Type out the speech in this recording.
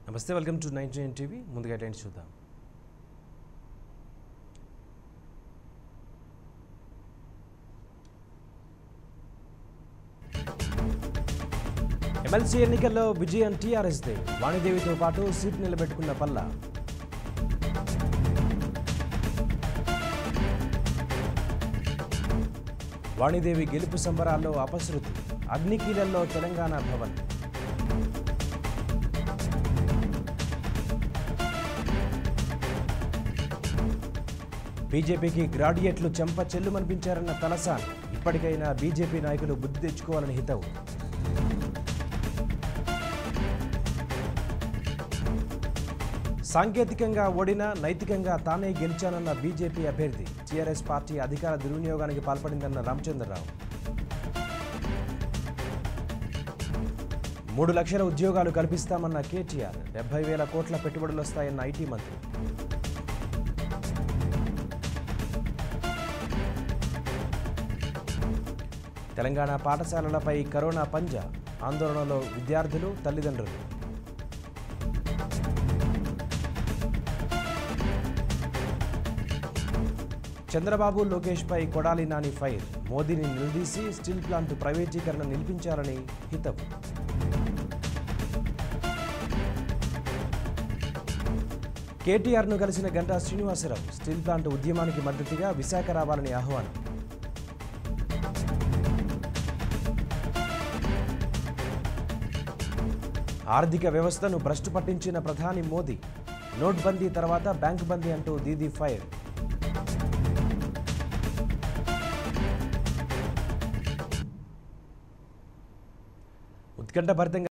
నమస్తే welcome to nine nine TV ముందుగా headlines చూద్దాం ఎమ్మెల్సీ ఎన్నికల్లో విజయం టీఆర్ఎస్దే వాణిదేవితో పాటు సీట్ నిలబెట్టుకున్న పల్లా వాణిదేవి గెలుపు సంబరాల్లో అపశృతి అగ్నికీలల్లో తెలంగాణ భవన్ బీజేపీకి గ్రాడ్యుయేట్లు చెంప చెల్లుమనిపించారన్న తలసాన్ ఇప్పటికైనా బీజేపీ నాయకులు బుద్ధి తెచ్చుకోవాలని హితవు సాంకేతికంగా ఓడినా నైతికంగా తానే గెలిచానన్న బీజేపీ అభ్యర్థి టీఆర్ఎస్ పార్టీ అధికార దుర్వినియోగానికి పాల్పడిందన్న రామచంద్రరావు మూడు లక్షల ఉద్యోగాలు కల్పిస్తామన్న కేటీఆర్ డెబ్బై వేల కోట్ల పెట్టుబడులు వస్తాయన్న ఐటీ మంత్రి తెలంగాణ పాఠశాలలపై కరోనా పంజా ఆందోళనలో విద్యార్థులు తల్లిదండ్రులు చంద్రబాబు లోకేష్పై కొడాలి నాని ఫైర్ మోదీని నిలదీసి స్టీల్ ప్లాంట్ ప్రైవేటీకరణ నిలిపించాలని హితవు కేటీఆర్ను కలిసిన గంటా శ్రీనివాసరావు స్టీల్ ప్లాంట్ ఉద్యమానికి మద్దతుగా విశాఖ రావాలని ఆహ్వానం ఆర్థిక వ్యవస్థను భ్రష్టు పట్టించిన ప్రధాని మోదీ నోట్ బందీ తర్వాత బ్యాంక్ బందీ అంటూ దీదీ ఫైర్ ఉత్కంఠభరితంగా